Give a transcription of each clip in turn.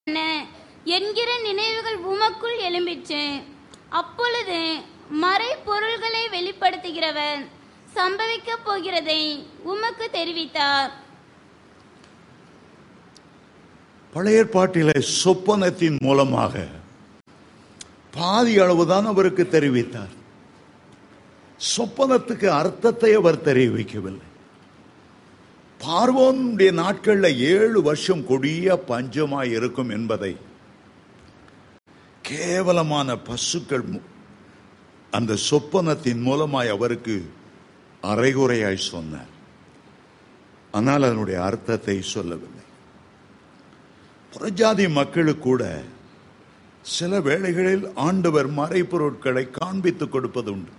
என்ன என்கிற நினைவுகள் உமக்குள் எழும்பிற்று அப்பொழுது மறைபொருள்களை வெளிப்படுத்துகிறவர் சம்பவிக்கப் போகிறதை உமக்கு தெரிவித்தார் பழைய ஏற்பாட்டிலே சொப்பனத்தின் மூலமாக பாதி அளவுதான் அவருக்கு தெரிவித்தார் சொப்பனத்துக்கு அர்த்தத்தை அவர் தெரிவிக்கவில்லை பார்வோனுடைய நாட்கள்ல ஏழு வருஷம் கொடிய பஞ்சமாய் இருக்கும் என்பதை கேவலமான பசுக்கள் மு- அந்த சொப்பனத்தின் மூலமாய் அவருக்கு அரைகுறையாய் சொன்னார் ஆனால் அதனுடைய அர்த்தத்தை சொல்லவில்லை புறஜாதி மக்களுக்கு கூட சில வேளைகளில் ஆண்டவர் மறைப்பொருட்களை காண்பித்துக் கொடுப்பது உண்டு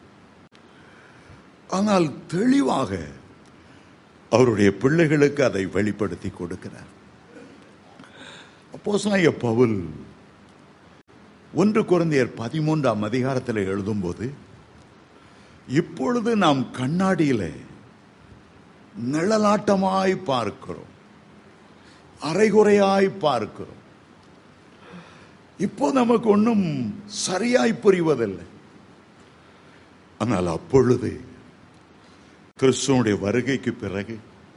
ஆனால் தெளிவாக அவருடைய பிள்ளைகளுக்கு அதை வெளிப்படுத்தி கொடுக்கிறார் அப்போஸ்தலனாகிய பவுல் ஒன்று குழந்தையர் பதிமூன்றாம் அதிகாரத்தில் எழுதும்போது இப்பொழுது நாம் கண்ணாடியிலே நிழலாட்டமாய் பார்க்கிறோம் அரைகுறையாய் பார்க்கிறோம் இப்போ நமக்கு ஒன்றும் சரியாய் புரிவதில்லை ஆனால் அப்பொழுது கிறிஸ்துவனுடைய வருகைக்கு பிறகு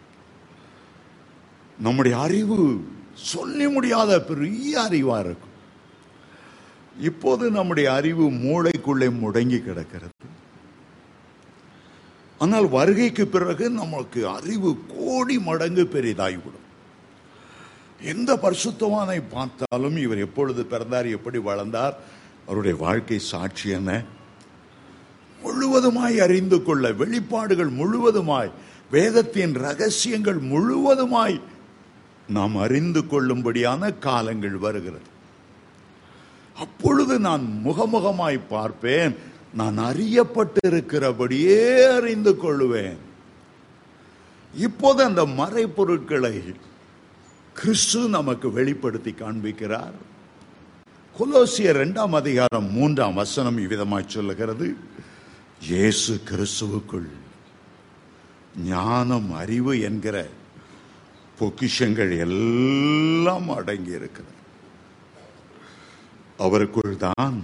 நம்முடைய அறிவு சொல்லி முடியாத பெரிய அறிவா இருக்கும் இப்போது நம்முடைய அறிவு மூளைக்குள்ளே முடங்கி கிடக்கிறது ஆனால் வருகைக்கு பிறகு நமக்கு அறிவு கோடி மடங்கு பெரிதாகிவிடும் எந்த பரிசுத்தவானை பார்த்தாலும் இவர் எப்பொழுது பிறந்தார் எப்படி வளர்ந்தார் அவருடைய வாழ்க்கை சாட்சி என்ன முழுவதுமாய் அறிந்து கொள்ள வெளிப்பாடுகள் முழுவதுமாய் வேதத்தின் ரகசியங்கள் முழுவதுமாய் நாம் அறிந்து கொள்ளும்படியான காலங்கள் வருகிறது அப்பொழுது நான் முகமுகமாய் பார்ப்பேன் நான் அறியப்பட்டு இருக்கிறபடியே அறிந்து கொள்ளுவேன் இப்போது அந்த மறைப்பொருட்களை கிறிஸ்து நமக்கு வெளிப்படுத்தி காண்பிக்கிறார் கொலோசியர் இரண்டாம் அதிகாரம் மூன்றாம் வசனம் இவ்விதமாய் சொல்லுகிறது இயேசு கிறிஸ்துவுக்குள் ஞானம் அறிவு என்கிற பொக்கிஷங்கள் எல்லாம் அடங்கி இருக்கிறது அவருக்குள் தான்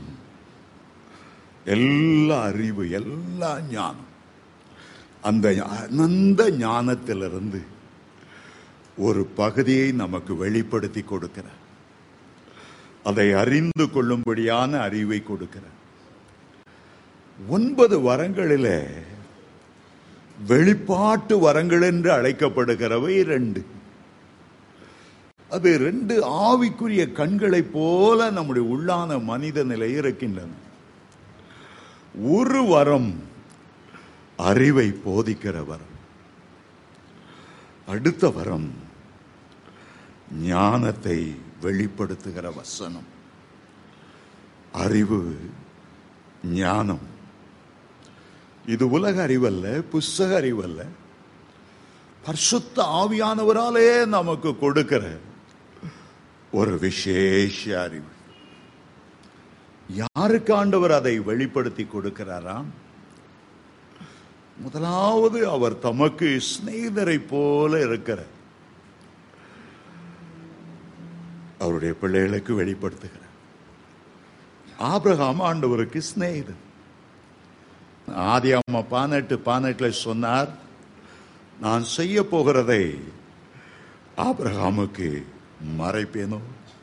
எல்லா அறிவு எல்லா ஞானம் அந்த அனந்த ஞானத்திலிருந்து ஒரு பகுதியை நமக்கு வெளிப்படுத்தி கொடுக்கிறார் அதை அறிந்து கொள்ளும்படியான அறிவை கொடுக்கிறார் ஒன்பது வரங்களிலே வெளிப்பாட்டு வரங்கள் என்று அழைக்கப்படுகிறவை ரெண்டு அது ரெண்டு ஆவிக்குரிய கண்களைப் போல நம்முடைய உள்ளான மனித நிலை இருக்கின்றன ஒரு வரம் அறிவை போதிக்கிற வரம் அடுத்த வரம் ஞானத்தை வெளிப்படுத்துகிற வசனம் அறிவு ஞானம் இது உலக அறிவல்ல புஸ்தக அறிவல்ல பரிசுத்த ஆவியானவராலே நமக்கு கொடுக்கிற ஒரு விசேஷ அறிவு யாருக்கு ஆண்டவர் அதை வெளிப்படுத்தி கொடுக்கிறாராம் முதலாவது அவர் தமக்கு சிநேகிதரை போல இருக்கிற அவருடைய பிள்ளைகளுக்கு வெளிப்படுத்துகிறார் ஆபிரகாம் ஆண்டவருக்கு சிநேகிதன் ஆதி அம்மா பானெட்டு பானெட்டுல சொன்னார் நான் செய்ய போகிறதை ஆபிரகாமுக்கு மறைப்பேனோ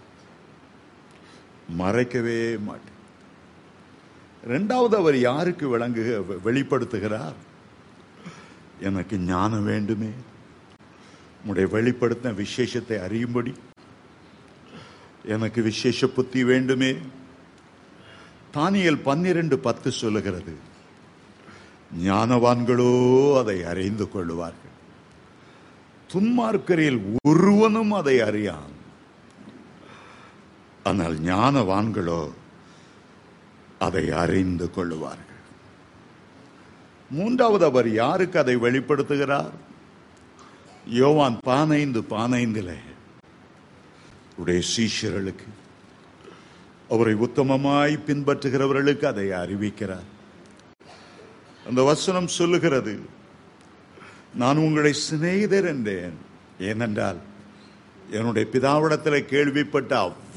மறைக்கவே மாட்டேன் இரண்டாவது அவர் யாருக்கு விளங்கு வெளிப்படுத்துகிறார் எனக்கு ஞானம் வேண்டுமே உடைய வெளிப்படுத்தின விசேஷத்தை அறியும்படி எனக்கு விசேஷ புத்தி வேண்டுமே தானியல் பன்னிரண்டு பத்து சொல்லுகிறது ஞானவான்களோ அதை அறிந்து கொள்ளுவார்கள் துன்மார்க்கரில் ஒருவனும் அதை அறியான் ஆனால் ஞானவான்களோ அதை அறிந்து கொள்ளுவார்கள் மூன்றாவது அவர் யாருக்கு அதை வெளிப்படுத்துகிறார் யோவான் பானைந்து பானைந்திலே உடைய சீஷர்களுக்கு அவரை உத்தமமாய் பின்பற்றுகிறவர்களுக்கு அதை அறிவிக்கிறார் அந்த வசனம் சொல்லுகிறது நான் உங்களை சிநேகிதர் என்றேன் ஏனென்றால் என்னுடைய பிதாவிடத்தில் கேள்விப்பட்ட